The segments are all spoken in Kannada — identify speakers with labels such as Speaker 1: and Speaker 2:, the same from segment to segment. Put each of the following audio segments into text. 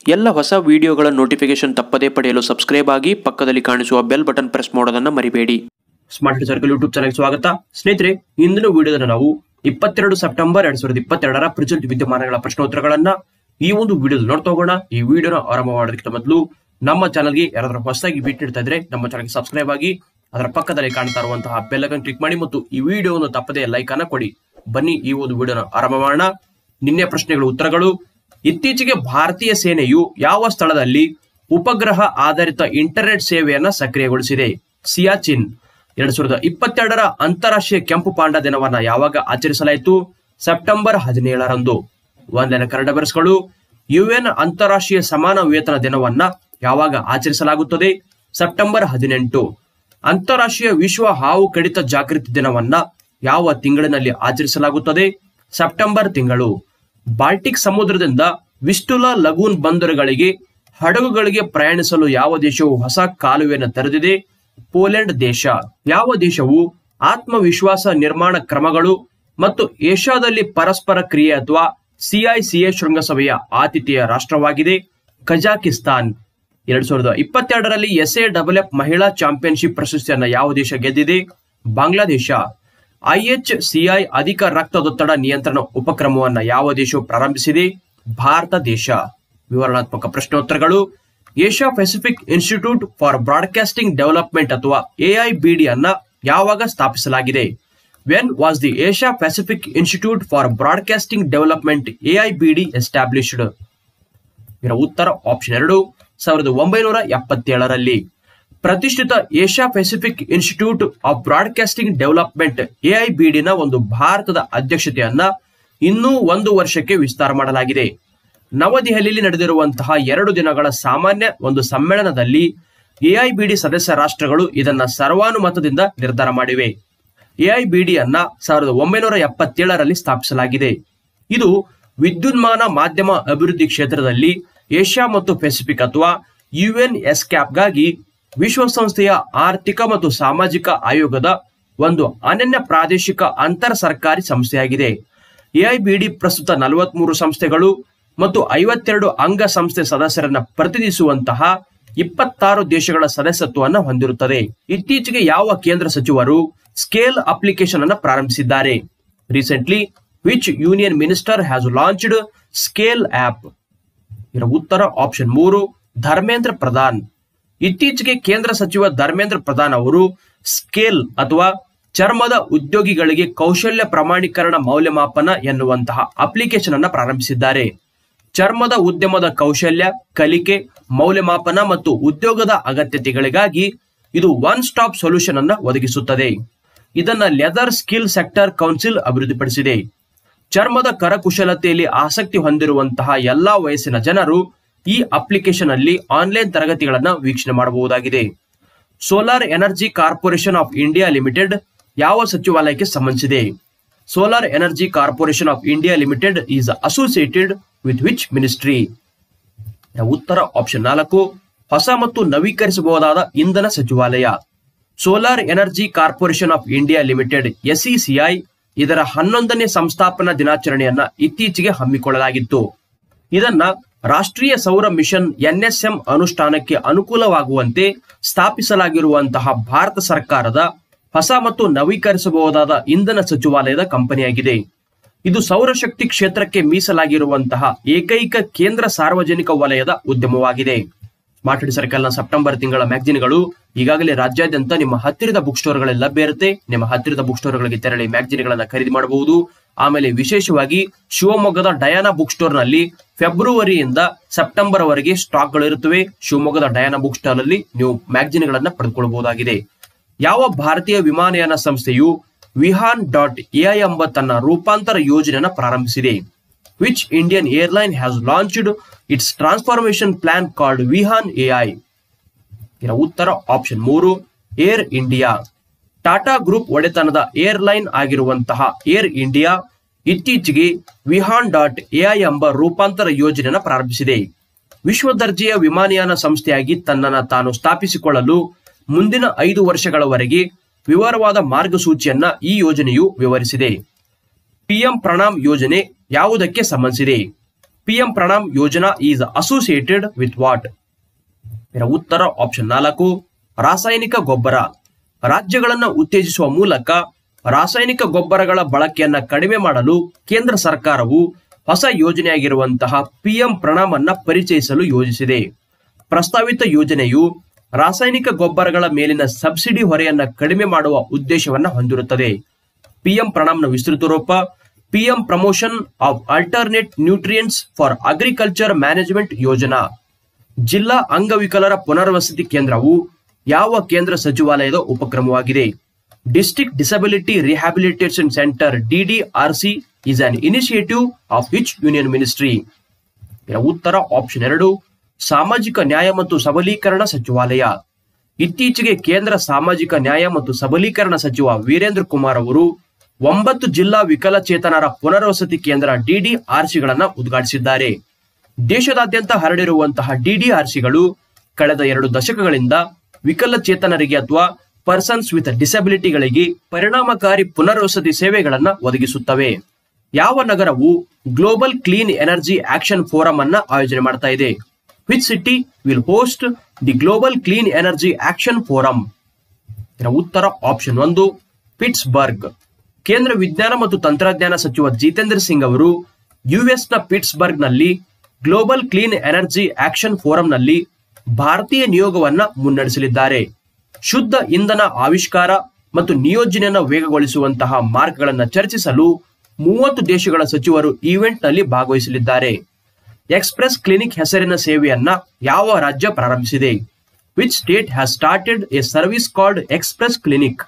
Speaker 1: ಎಲ್ಲ ಹೊಸ ವಿಡಿಯೋಗಳ ನೋಟಿಫಿಕೇಶನ್ ತಪ್ಪದೇ ಪಡೆಯಲು ಸಬ್ಸ್ಕ್ರೈಬ್ ಆಗಿ ಪಕ್ಕದಲ್ಲಿ ಕಾಣಿಸುವ ಬೆಲ್ ಬಟನ್ ಪ್ರೆಸ್ ಮಾಡೋದನ್ನ ಮರಿಬೇಡಿ
Speaker 2: ಸ್ಮಾರ್ಟ್ ಸರ್ಕಲ್ ಯೂಟ್ಯೂಬ್ ಚಾನಲ್ಗೆ ಸ್ವಾಗತ ಸ್ನೇಹಿತರೆ ಇಂದಿನ ವಿಡಿಯೋದಲ್ಲಿ ನಾವು ಇಪ್ಪತ್ತೆರಡು ಸೆಪ್ಟೆಂಬರ್ ಎರಡ್ ಸಾವಿರದ ಇಪ್ಪತ್ತೆರಡರ ಪ್ರಿಸಲ್ಟ್ ವಿದ್ಯಮಾನಗಳ ಪ್ರಶ್ನೋತ್ತರಗಳನ್ನ ಈ ಒಂದು ವಿಡಿಯೋದಲ್ಲಿ ನೋಡ್ತಾ ಹೋಗೋಣ ಈ ವಿಡಿಯೋನ ಆರಂಭ ಮಾಡೋದಕ್ಕಿಂತ ಮೊದಲು ನಮ್ಮ ಚಾನಲ್ಗೆ ಯಾರಾದ್ರೂ ಹೊಸದಾಗಿ ಭೇಟಿ ನೀಡ್ತಾ ಇದ್ರೆ ನಮ್ಮ ಚಾನಲ್ಗೆ ಸಬ್ಸ್ಕ್ರೈಬ್ ಆಗಿ ಅದರ ಪಕ್ಕದಲ್ಲಿ ಕಾಣ್ತಾ ಇರುವಂತಹ ಬೆಲ್ ಐಕನ್ ಕ್ಲಿಕ್ ಮಾಡಿ ಮತ್ತು ಈ ವಿಡಿಯೋವನ್ನು ತಪ್ಪದೇ ಲೈಕ್ ಅನ್ನ ಕೊಡಿ ಬನ್ನಿ ಈ ಒಂದು ವಿಡಿಯೋನ ಆರಂಭ ಮಾಡೋಣ ನಿನ್ನೆ ಪ್ರಶ್ನೆಗಳು ಉತ್ತರಗಳು ಇತ್ತೀಚೆಗೆ ಭಾರತೀಯ ಸೇನೆಯು ಯಾವ ಸ್ಥಳದಲ್ಲಿ ಉಪಗ್ರಹ ಆಧಾರಿತ ಇಂಟರ್ನೆಟ್ ಸೇವೆಯನ್ನ ಸಕ್ರಿಯಗೊಳಿಸಿದೆ ಸಿಯಾಚಿನ್ ಎರಡ್ ಸಾವಿರದ ಇಪ್ಪತ್ತೆರಡರ ಅಂತಾರಾಷ್ಟ್ರೀಯ ಕೆಂಪು ಪಾಂಡ ದಿನವನ್ನ ಯಾವಾಗ ಆಚರಿಸಲಾಯಿತು ಸೆಪ್ಟೆಂಬರ್ ಹದಿನೇಳರಂದು ಒಂದನೇ ಕನ್ನಡ ಬರೆಸ್ಗಳು ಯುಎನ್ ಅಂತಾರಾಷ್ಟ್ರೀಯ ಸಮಾನ ವೇತನ ದಿನವನ್ನ ಯಾವಾಗ ಆಚರಿಸಲಾಗುತ್ತದೆ ಸೆಪ್ಟೆಂಬರ್ ಹದಿನೆಂಟು ಅಂತಾರಾಷ್ಟ್ರೀಯ ವಿಶ್ವ ಹಾವು ಕಡಿತ ಜಾಗೃತಿ ದಿನವನ್ನ ಯಾವ ತಿಂಗಳಿನಲ್ಲಿ ಆಚರಿಸಲಾಗುತ್ತದೆ ಸೆಪ್ಟೆಂಬರ್ ತಿಂಗಳು ಬಾಲ್ಟಿಕ್ ಸಮುದ್ರದಿಂದ ವಿಸ್ಟುಲಾ ಲಗೂನ್ ಬಂದರುಗಳಿಗೆ ಹಡಗುಗಳಿಗೆ ಪ್ರಯಾಣಿಸಲು ಯಾವ ದೇಶವು ಹೊಸ ಕಾಲುವೆಯನ್ನು ತೆರೆದಿದೆ ಪೋಲೆಂಡ್ ದೇಶ ಯಾವ ದೇಶವು ಆತ್ಮವಿಶ್ವಾಸ ನಿರ್ಮಾಣ ಕ್ರಮಗಳು ಮತ್ತು ಏಷ್ಯಾದಲ್ಲಿ ಪರಸ್ಪರ ಕ್ರಿಯೆ ಅಥವಾ ಸಿಐಸಿಎ ಶೃಂಗಸಭೆಯ ಆತಿಥೇಯ ರಾಷ್ಟ್ರವಾಗಿದೆ ಕಜಾಕಿಸ್ತಾನ್ ಎರಡ್ ಸಾವಿರದ ಇಪ್ಪತ್ತೆರಡರಲ್ಲಿ ಎಸ್ಎ ಡಬಲ್ ಎಫ್ ಮಹಿಳಾ ಚಾಂಪಿಯನ್ಶಿಪ್ ಪ್ರಶಸ್ತಿಯನ್ನ ಯಾವ ದೇಶ ಗೆದ್ದಿದೆ ಬಾಂಗ್ಲಾದೇಶ ಐಎಚ್ಸಿಐ ಅಧಿಕ ರಕ್ತದೊತ್ತಡ ನಿಯಂತ್ರಣ ಉಪಕ್ರಮವನ್ನ ಯಾವ ದೇಶವು ಪ್ರಾರಂಭಿಸಿದೆ ಭಾರತ ದೇಶ ವಿವರಣಾತ್ಮಕ ಪ್ರಶ್ನೋತ್ತರಗಳು Asia Pacific Institute for Broadcasting Development ಅಥವಾ ಎಐಬಿಡಿ ಅನ್ನ ಯಾವಾಗ ಸ್ಥಾಪಿಸಲಾಗಿದೆ when was the Asia Pacific Institute for Broadcasting Development AIBD established ಇದರ ಉತ್ತರ ಆಪ್ಷನ್ ಎರಡು ಸಾವಿರದ ಒಂಬೈನೂರ ಎಪ್ಪತ್ತೇಳರಲ್ಲಿ ಪ್ರತಿಷ್ಠಿತ Asia Pacific Institute of Broadcasting Development ಎಐಬಿಡಿನ ಒಂದು ಭಾರತದ ಅಧ್ಯಕ್ಷತೆಯನ್ನ ಇನ್ನೂ ಒಂದು ವರ್ಷಕ್ಕೆ ವಿಸ್ತಾರ ಮಾಡಲಾಗಿದೆ ನವದೆಹಲಿಯಲ್ಲಿ ನಡೆದಿರುವಂತಹ ಎರಡು ದಿನಗಳ ಸಾಮಾನ್ಯ ಒಂದು ಸಮ್ಮೇಳನದಲ್ಲಿ ಎಐಬಿಡಿ ಸದಸ್ಯ ರಾಷ್ಟ್ರಗಳು ಇದನ್ನ ಸರ್ವಾನುಮತದಿಂದ ನಿರ್ಧಾರ ಮಾಡಿವೆ ಎಐಬಿಡಿಯನ್ನ ಸಾವಿರದ ಒಂಬೈನೂರ ಎಪ್ಪತ್ತೇಳರಲ್ಲಿ ಸ್ಥಾಪಿಸಲಾಗಿದೆ ಇದು ವಿದ್ಯುನ್ಮಾನ ಮಾಧ್ಯಮ ಅಭಿವೃದ್ಧಿ ಕ್ಷೇತ್ರದಲ್ಲಿ ಏಷ್ಯಾ ಮತ್ತು ಪೆಸಿಫಿಕ್ ಅಥವಾ ಯುಎನ್ ಎಸ್ಕ್ಯಾಪ್ಗಾಗಿ ವಿಶ್ವಸಂಸ್ಥೆಯ ಆರ್ಥಿಕ ಮತ್ತು ಸಾಮಾಜಿಕ ಆಯೋಗದ ಒಂದು ಅನನ್ಯ ಪ್ರಾದೇಶಿಕ ಅಂತರ್ ಸರ್ಕಾರಿ ಸಂಸ್ಥೆಯಾಗಿದೆ ಎಐಬಿಡಿ ಪ್ರಸ್ತುತ ನಲವತ್ಮೂರು ಸಂಸ್ಥೆಗಳು ಮತ್ತು ಐವತ್ತೆರಡು ಅಂಗ ಸಂಸ್ಥೆ ಸದಸ್ಯರನ್ನ ಪ್ರತಿನಿಧಿಸುವಂತಹ ಇಪ್ಪತ್ತಾರು ದೇಶಗಳ ಸದಸ್ಯತ್ವವನ್ನು ಹೊಂದಿರುತ್ತದೆ ಇತ್ತೀಚೆಗೆ ಯಾವ ಕೇಂದ್ರ ಸಚಿವರು ಸ್ಕೇಲ್ ಅಪ್ಲಿಕೇಶನ್ ಅನ್ನು ಪ್ರಾರಂಭಿಸಿದ್ದಾರೆ recently which union minister has launched scale app ಇದರ ಉತ್ತರ ಆಪ್ಷನ್ ಮೂರು ಧರ್ಮೇಂದ್ರ ಪ್ರಧಾನ್ ಇತ್ತೀಚೆಗೆ ಕೇಂದ್ರ ಸಚಿವ ಧರ್ಮೇಂದ್ರ ಪ್ರಧಾನ್ ಅವರು ಸ್ಕೇಲ್ ಅಥವಾ ಚರ್ಮದ ಉದ್ಯೋಗಿಗಳಿಗೆ ಕೌಶಲ್ಯ ಪ್ರಮಾಣೀಕರಣ ಮೌಲ್ಯಮಾಪನ ಎನ್ನುವಂತಹ ಅಪ್ಲಿಕೇಶನ್ ಅನ್ನ ಪ್ರಾರಂಭಿಸಿದ್ದಾರೆ ಚರ್ಮದ ಉದ್ಯಮದ ಕೌಶಲ್ಯ ಕಲಿಕೆ ಮೌಲ್ಯಮಾಪನ ಮತ್ತು ಉದ್ಯೋಗದ ಅಗತ್ಯತೆಗಳಿಗಾಗಿ ಇದು ಒನ್ ಸ್ಟಾಪ್ ಸೊಲ್ಯೂಷನ್ ಅನ್ನ ಒದಗಿಸುತ್ತದೆ ಇದನ್ನ ಲೆದರ್ ಸ್ಕಿಲ್ ಸೆಕ್ಟರ್ ಕೌನ್ಸಿಲ್ ಅಭಿವೃದ್ಧಿಪಡಿಸಿದೆ ಚರ್ಮದ ಕರಕುಶಲತೆಯಲ್ಲಿ ಆಸಕ್ತಿ ಹೊಂದಿರುವಂತಹ ಎಲ್ಲಾ ವಯಸ್ಸಿನ ಜನರು ಈ ಅಪ್ಲಿಕೇಶನ್ ಅಲ್ಲಿ ಆನ್ಲೈನ್ ತರಗತಿಗಳನ್ನ ವೀಕ್ಷಣೆ ಮಾಡಬಹುದಾಗಿದೆ solar energy corporation of India limited ಯಾವ ಸಚಿವಾಲಯಕ್ಕೆ ಸಂಬಂಧಿಸಿದೆ solar energy corporation of India limited is associated with which ministry ಉತ್ತರ ಆಪ್ಷನ್ ನಾಲ್ಕು ಹೊಸ ಮತ್ತು ನವೀಕರಿಸಬಹುದಾದ ಇಂಧನ ಸಚಿವಾಲಯ solar energy corporation of India limited SECI ಇದರ ಹನ್ನೊಂದನೇ ಸಂಸ್ಥಾಪನಾ ದಿನಾಚರಣೆಯನ್ನ ಇತ್ತೀಚೆಗೆ ಹಮ್ಮಿಕೊಳ್ಳಲಾಗಿತ್ತು ಇದನ್ನ ರಾಷ್ಟ್ರೀಯ ಸೌರ ಮಿಷನ್ ಎನ್ಎಸ್ಎಂ ಅನುಷ್ಠಾನಕ್ಕೆ ಅನುಕೂಲವಾಗುವಂತೆ ಸ್ಥಾಪಿಸಲಾಗಿರುವಂತಹ ಭಾರತ ಸರ್ಕಾರದ ಹೊಸ ಮತ್ತು ನವೀಕರಿಸಬಹುದಾದ ಇಂಧನ ಸಚಿವಾಲಯದ ಕಂಪನಿಯಾಗಿದೆ ಇದು ಸೌರಶಕ್ತಿ ಕ್ಷೇತ್ರಕ್ಕೆ ಮೀಸಲಾಗಿರುವಂತಹ ಏಕೈಕ ಕೇಂದ್ರ ಸಾರ್ವಜನಿಕ ವಲಯದ ಉದ್ಯಮವಾಗಿದೆ ಸ್ಮಾರ್ಟ್ ಹಿಡ್ ಸರ್ಕಲ್ನ ಸೆಪ್ಟೆಂಬರ್ ತಿಂಗಳ ಮ್ಯಾಗ್ಜಿನ್ಗಳು ಈಗಾಗಲೇ ರಾಜ್ಯಾದ್ಯಂತ ನಿಮ್ಮ ಹತ್ತಿರದ ಬುಕ್ ಸ್ಟೋರ್ಗಳಲ್ಲಿ ಲಭ್ಯ ಇರುತ್ತೆ ನಿಮ್ಮ ಹತ್ತಿರದ ಬುಕ್ ಸ್ಟೋರ್ಗಳಿಗೆ ತೆರಳಿ ಮ್ಯಾಗ್ಜಿನ್ಗಳನ್ನ ಖರೀದಿ ಮಾಡಬಹುದು ಆಮೇಲೆ ವಿಶೇಷವಾಗಿ ಶಿವಮೊಗ್ಗದ ಡಯಾನಾ ಬುಕ್ ಸ್ಟೋರ್ ನಲ್ಲಿ ಫೆಬ್ರವರಿಯಿಂದ ಸೆಪ್ಟೆಂಬರ್ ವರೆಗೆ ಸ್ಟಾಕ್ಗಳು ಇರುತ್ತವೆ ಶಿವಮೊಗ್ಗದ ಡಯಾನಾ ಬುಕ್ ಸ್ಟಾಲ್ ಅಲ್ಲಿ ನೀವು ಮ್ಯಾಗ್ಜಿನ್ಗಳನ್ನ ಪಡೆದುಕೊಳ್ಳಬಹುದಾಗಿದೆ ಯಾವ ಭಾರತೀಯ ವಿಮಾನಯಾನ ಸಂಸ್ಥೆಯು ವಿಹಾನ್ ಡಾಟ್ ಎಐ ಎಂಬ ತನ್ನ ರೂಪಾಂತರ ಯೋಜನೆಯನ್ನು ಪ್ರಾರಂಭಿಸಿದೆ which Indian airline has launched its transformation plan called Vihaan AI ಇದರ ಉತ್ತರ ಆಪ್ಷನ್ ಮೂರು ಏರ್ ಇಂಡಿಯಾ ಟಾಟಾ ಗ್ರೂಪ್ ಒಡೆತನದ ಏರ್ಲೈನ್ ಆಗಿರುವಂತಹ ಏರ್ ಇಂಡಿಯಾ ಇತ್ತೀಚೆಗೆ ವಿಹಾನ್ ಡಾಟ್ ಎಐ ಎಂಬ ರೂಪಾಂತರ ಯೋಜನೆಯನ್ನು ಪ್ರಾರಂಭಿಸಿದೆ ವಿಶ್ವ ದರ್ಜೆಯ ವಿಮಾನಯಾನ ಸಂಸ್ಥೆಯಾಗಿ ತನ್ನನ್ನು ತಾನು ಸ್ಥಾಪಿಸಿಕೊಳ್ಳಲು ಮುಂದಿನ ಐದು ವರ್ಷಗಳವರೆಗೆ ವಿವರವಾದ ಮಾರ್ಗಸೂಚಿಯನ್ನ ಈ ಯೋಜನೆಯು ವಿವರಿಸಿದೆ ಪಿಎಂ ಪ್ರಣಾಮ್ ಯೋಜನೆ ಯಾವುದಕ್ಕೆ ಸಂಬಂಧಿಸಿದೆ ಪಿಎಂ ಪ್ರಣಾಮ್ ಯೋಜನಾ ಈಸ್ ಅಸೋಸಿಯೇಟೆಡ್ ವಿತ್ ವಾಟ್ ಇದರ ಉತ್ತರ ಆಪ್ಷನ್ ನಾಲ್ಕು ರಾಸಾಯನಿಕ ಗೊಬ್ಬರ ರಾಜ್ಯಗಳನ್ನು ಉತ್ತೇಜಿಸುವ ಮೂಲಕ ರಾಸಾಯನಿಕ ಗೊಬ್ಬರಗಳ ಬಳಕೆಯನ್ನ ಕಡಿಮೆ ಮಾಡಲು ಕೇಂದ್ರ ಸರ್ಕಾರವು ಹೊಸ ಯೋಜನೆಯಾಗಿರುವಂತಹ ಪಿಎಂ ಪ್ರಣಾಮ್ ಅನ್ನ ಪರಿಚಯಿಸಲು ಯೋಜಿಸಿದೆ ಪ್ರಸ್ತಾವಿತ ಯೋಜನೆಯು ರಾಸಾಯನಿಕ ಗೊಬ್ಬರಗಳ ಮೇಲಿನ ಸಬ್ಸಿಡಿ ಹೊರೆಯನ್ನ ಕಡಿಮೆ ಮಾಡುವ ಉದ್ದೇಶವನ್ನ ಹೊಂದಿರುತ್ತದೆ ಪಿಎಂ ಪ್ರಣಾಮ್ನ ವಿಸ್ತೃತ ರೂಪ PM promotion of alternate nutrients for agriculture management ಯೋಜನಾ ಜಿಲ್ಲಾ ಅಂಗವಿಕಲರ ಪುನರ್ವಸತಿ ಕೇಂದ್ರವು ಯಾವ ಕೇಂದ್ರ ಸಚಿವಾಲಯದ ಉಪಕ್ರಮವಾಗಿದೆ district disability rehabilitation centre DDRC is an initiative of which union ministry ಇದರ ಉತ್ತರ ಆಪ್ಷನ್ ಎರಡು ಸಾಮಾಜಿಕ ನ್ಯಾಯ ಮತ್ತು ಸಬಲೀಕರಣ ಸಚಿವಾಲಯ ಇತ್ತೀಚೆಗೆ ಕೇಂದ್ರ ಸಾಮಾಜಿಕ ನ್ಯಾಯ ಮತ್ತು ಸಬಲೀಕರಣ ಸಚಿವ ವೀರೇಂದ್ರ ಕುಮಾರ್ ಅವರು ಒಂಬತ್ತು ಜಿಲ್ಲಾ ವಿಕಲಚೇತನರ ಪುನರ್ವಸತಿ ಕೇಂದ್ರ ಡಿಡಿಆರ್ಸಿಗಳನ್ನ ಉದ್ಘಾಟಿಸಿದ್ದಾರೆ ದೇಶದಾದ್ಯಂತ ಹರಡಿರುವಂತಹ ಡಿಡಿಆರ್ಸಿಗಳು ಕಳೆದ ಎರಡು ದಶಕಗಳಿಂದ ವಿಕಲಚೇತನರಿಗೆ ಅಥವಾ ಪರ್ಸನ್ಸ್ ವಿತ್ ಡಿಸಬಿಲಿಟಿಗಳಿಗೆ ಪರಿಣಾಮಕಾರಿ ಪುನರ್ವಸತಿ ಸೇವೆಗಳನ್ನ ಒದಗಿಸುತ್ತವೆ ಯಾವ ನಗರವು global clean energy action forum ಅನ್ನ ಆಯೋಜನೆ ಮಾಡ್ತಾ ಇದೆ which city will host the global clean energy action forum ಇದರ ಉತ್ತರ ಆಪ್ಷನ್ ಒಂದು ಪಿಟ್ಸ್ಬರ್ಗ್ ಕೇಂದ್ರ ವಿಜ್ಞಾನ ಮತ್ತು ತಂತ್ರಜ್ಞಾನ ಸಚಿವ ಜಿತೇಂದ್ರ ಸಿಂಗ್ ಅವರು ಯುಎಸ್ ನ ಪಿಟ್ಸ್ಬರ್ಗ್ ನಲ್ಲಿ ಗ್ಲೋಬಲ್ ಕ್ಲೀನ್ ಎನರ್ಜಿ ಆಕ್ಷನ್ ಫೋರಂನಲ್ಲಿ ಭಾರತೀಯ ನಿಯೋಗವನ್ನ ಮುನ್ನಡೆಸಲಿದ್ದಾರೆ ಶುದ್ಧ ಇಂಧನ ಆವಿಷ್ಕಾರ ಮತ್ತು ನಿಯೋಜನೆಯನ್ನು ವೇಗಗೊಳಿಸುವಂತಹ ಮಾರ್ಗಗಳನ್ನು ಚರ್ಚಿಸಲು ಮೂವತ್ತು ದೇಶಗಳ ಸಚಿವರು ಈವೆಂಟ್ ನಲ್ಲಿ ಭಾಗವಹಿಸಲಿದ್ದಾರೆ ಎಕ್ಸ್ಪ್ರೆಸ್ ಕ್ಲಿನಿಕ್ ಹೆಸರಿನ ಸೇವೆಯನ್ನ ಯಾವ ರಾಜ್ಯ ಪ್ರಾರಂಭಿಸಿದೆ which state has started a service called express clinic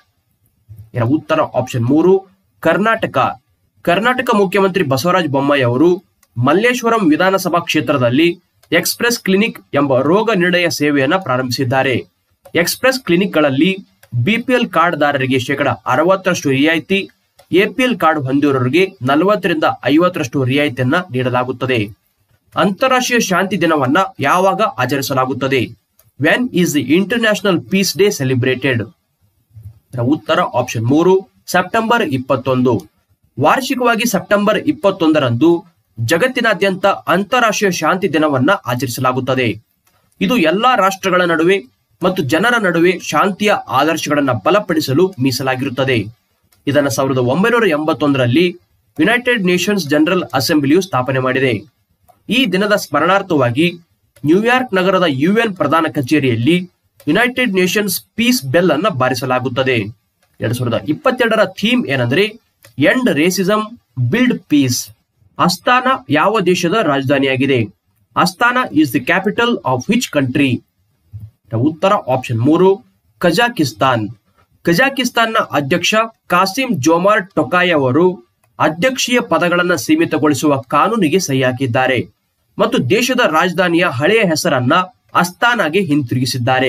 Speaker 2: ಇದರ ಉತ್ತರ ಆಪ್ಷನ್ ಮೂರು ಕರ್ನಾಟಕ ಕರ್ನಾಟಕ ಮುಖ್ಯಮಂತ್ರಿ ಬಸವರಾಜ ಬೊಮ್ಮಾಯಿ ಅವರು ಮಲ್ಲೇಶ್ವರಂ ವಿಧಾನಸಭಾ ಕ್ಷೇತ್ರದಲ್ಲಿ ಎಕ್ಸ್ಪ್ರೆಸ್ ಕ್ಲಿನಿಕ್ ಎಂಬ ರೋಗ ನಿರ್ಣಯ ಸೇವೆಯನ್ನ ಪ್ರಾರಂಭಿಸಿದ್ದಾರೆ ಎಕ್ಸ್ಪ್ರೆಸ್ ಕ್ಲಿನಿಕ್ಗಳಲ್ಲಿ ಬಿಪಿಎಲ್ ಕಾರ್ಡ್ದಾರರಿಗೆ ಶೇಕಡ ಅರವತ್ತರಷ್ಟು ರಿಯಾಯಿತಿ ಎಪಿಎಲ್ ಕಾರ್ಡ್ ಹೊಂದಿರೋರಿಗೆ ನಲವತ್ತರಿಂದ ಐವತ್ತರಷ್ಟು ರಿಯಾಯಿತಿಯನ್ನ ನೀಡಲಾಗುತ್ತದೆ ಅಂತಾರಾಷ್ಟ್ರೀಯ ಶಾಂತಿ ದಿನವನ್ನ ಯಾವಾಗ ಆಚರಿಸಲಾಗುತ್ತದೆ when is the international peace day celebrated ಇದರ ಉತ್ತರ ಆಪ್ಷನ್ ಮೂರು ಸೆಪ್ಟೆಂಬರ್ ಇಪ್ಪತ್ತೊಂದು ವಾರ್ಷಿಕವಾಗಿ ಸೆಪ್ಟೆಂಬರ್ ಇಪ್ಪತ್ತೊಂದರಂದು ಜಗತ್ತಿನಾದ್ಯಂತ ಅಂತಾರಾಷ್ಟ್ರೀಯ ಶಾಂತಿ ದಿನವನ್ನ ಆಚರಿಸಲಾಗುತ್ತದೆ ಇದು ಎಲ್ಲಾ ರಾಷ್ಟ್ರಗಳ ನಡುವೆ ಮತ್ತು ಜನರ ನಡುವೆ ಶಾಂತಿಯ ಆದರ್ಶಗಳನ್ನ ಬಲಪಡಿಸಲು ಮೀಸಲಾಗಿರುತ್ತದೆ ಇದನ್ನು ಸಾವಿರದ ಒಂಬೈನೂರ ಎಂಬತ್ತೊಂದರಲ್ಲಿ ಯುನೈಟೆಡ್ ನೇಷನ್ಸ್ ಜನರಲ್ ಅಸೆಂಬ್ಲಿಯು ಸ್ಥಾಪನೆ ಮಾಡಿದೆ ಈ ದಿನದ ಸ್ಮರಣಾರ್ಥವಾಗಿ ನ್ಯೂಯಾರ್ಕ್ ನಗರದ ಯುಎನ್ ಪ್ರಧಾನ ಕಚೇರಿಯಲ್ಲಿ ಯುನೈಟೆಡ್ ನೇಷನ್ಸ್ ಪೀಸ್ ಬೆಲ್ ಅನ್ನ ಬಾರಿಸಲಾಗುತ್ತದೆ ಎರಡ್ ಸಾವಿರದ ಇಪ್ಪತ್ತೆರಡರ ಥೀಮ್ ಏನಂದ್ರೆ end racism build peace Astana ಯಾವ ದೇಶದ ರಾಜಧಾನಿಯಾಗಿದೆ Astana is the capital of which country ಉತ್ತರ ಆಪ್ಷನ್ ಮೂರು ಕಜಾಕಿಸ್ತಾನ್ ಕಜಾಕಿಸ್ತಾನ್ನ ಅಧ್ಯಕ್ಷ ಕಾಸಿಂ ಜೋಮಾರ್ ಟೊಕಾಯ್ ಅವರು ಅಧ್ಯಕ್ಷೀಯ ಪದಗಳನ್ನು ಸೀಮಿತಗೊಳಿಸುವ ಕಾನೂನಿಗೆ ಸಹಿ ಹಾಕಿದ್ದಾರೆ ಮತ್ತು ದೇಶದ ರಾಜಧಾನಿಯ ಹಳೆಯ ಹೆಸರನ್ನ ಅಸ್ತಾನಾಗೆ ಹಿಂತಿರುಗಿಸಿದ್ದಾರೆ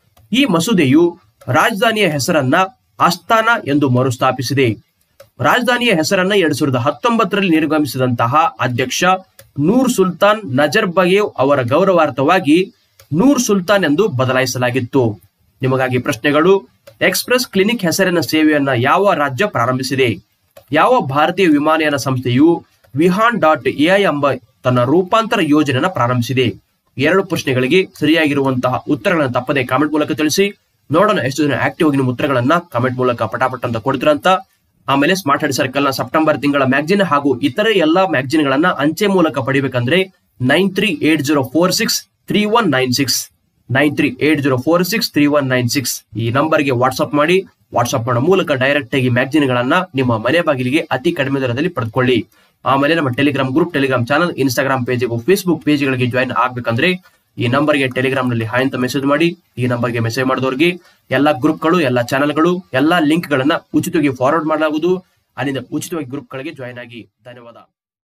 Speaker 2: ಈ ಮಸೂದೆಯು ರಾಜಧಾನಿಯ ಹೆಸರನ್ನ ಅಸ್ತಾನ ಎಂದು ಮರುಸ್ಥಾಪಿಸಿದೆ ರಾಜಧಾನಿಯ ಹೆಸರನ್ನ ಎರಡ್ ಸಾವಿರದ ಹತ್ತೊಂಬತ್ತರಲ್ಲಿ ನಿರ್ಗಮಿಸಿದಂತಹ ಅಧ್ಯಕ್ಷ ನೂರ್ ಸುಲ್ತಾನ್ ನಜರ್ಬಗೇವ್ ಅವರ ಗೌರವಾರ್ಥವಾಗಿ ನೂರ್ ಸುಲ್ತಾನ್ ಎಂದು ಬದಲಾಯಿಸಲಾಗಿತ್ತು ನಿಮಗಾಗಿ ಪ್ರಶ್ನೆಗಳು ಎಕ್ಸ್ಪ್ರೆಸ್ ಕ್ಲಿನಿಕ್ ಹೆಸರಿನ ಸೇವೆಯನ್ನ ಯಾವ ರಾಜ್ಯ ಪ್ರಾರಂಭಿಸಿದೆ ಯಾವ ಭಾರತೀಯ ವಿಮಾನಯಾನ ಸಂಸ್ಥೆಯು ವಿಹಾನ್ ಡಾಟ್ ಎಐ ಎಂಬ ತನ್ನ ರೂಪಾಂತರ ಯೋಜನೆಯನ್ನ ಪ್ರಾರಂಭಿಸಿದೆ ಎರಡು ಪ್ರಶ್ನೆಗಳಿಗೆ ಸರಿಯಾಗಿರುವಂತಹ ಉತ್ತರಗಳನ್ನು ತಪ್ಪದೆ ಕಾಮೆಂಟ್ ಮೂಲಕ ತಿಳಿಸಿ ನೋಡೋಣ ಎಷ್ಟು ಜನ ಆಕ್ಟಿವ್ ಆಗಿ ನಿಮ್ಮ ಉತ್ತರಗಳನ್ನ ಕಾಮೆಂಟ್ ಮೂಲಕ ಪಟಾಪಟ್ ಅಂತ ಕೊಡ್ತೀರಂತ ಆಮೇಲೆ ಸ್ಮಾರ್ಟ್ ಹೆಡ್ ಸರ್ಕಲ್ ನ ಸೆಪ್ಟೆಂಬರ್ ತಿಂಗಳ ಮ್ಯಾಗ್ಜಿನ್ ಹಾಗೂ ಇತರೆ ಎಲ್ಲಾ ಮ್ಯಾಗ್ಜಿನ್ ಗಳನ್ನ ಅಂಚೆ ಮೂಲಕ ಪಡಿಬೇಕಂದ್ರೆ nine three eight zero four six three one nine six nine three eight zero four six three one nine six ಈ ನಂಬರ್ಗೆ ವಾಟ್ಸ್ಆಪ್ ಮಾಡಿ ವಾಟ್ಸ್ಆಪ್ ಮಾಡೋ ಮೂಲಕ ಡೈರೆಕ್ಟ್ ಆಗಿ ಮ್ಯಾಗ್ಜಿನ್ ಗಳನ್ನ ನಿಮ್ಮ ಮನೆ ಬಾಗಿಲಿಗೆ ಅತಿ ಕಡಿಮೆ ದರದಲ್ಲಿ ಪಡೆದುಕೊಳ್ಳಿ ಆಮೇಲೆ ನಮ್ಮ Telegram group Telegram channel Instagram page Facebook ಪೇಜ್ಗಳಿಗೆ ಜಾಯಿನ್ ಆಗ್ಬೇಕಂದ್ರೆ ಈ ನಂಬರ್ಗೆ ಟೆಲಿಗ್ರಾಮ್ ನಲ್ಲಿ ಹಾಯ್ ಅಂತ ಮೆಸೇಜ್ ಮಾಡಿ ಈ ನಂಬರ್ಗೆ ಮೆಸೇಜ್ ಮಾಡಿದವ್ರಿಗೆ ಎಲ್ಲಾ ಗ್ರೂಪ್ಗಳು ಎಲ್ಲಾ ಚಾನಲ್ಗಳು ಎಲ್ಲಾ ಲಿಂಕ್ ಗಳನ್ನ ಉಚಿತವಾಗಿ ಫಾರ್ವರ್ಡ್ ಮಾಡಲಾಗುವುದು ಅಲ್ಲಿಂದ ಉಚಿತವಾಗಿ ಗ್ರೂಪ್ಗಳಿಗೆ ಜಾಯಿನ್ ಆಗಿ ಧನ್ಯವಾದ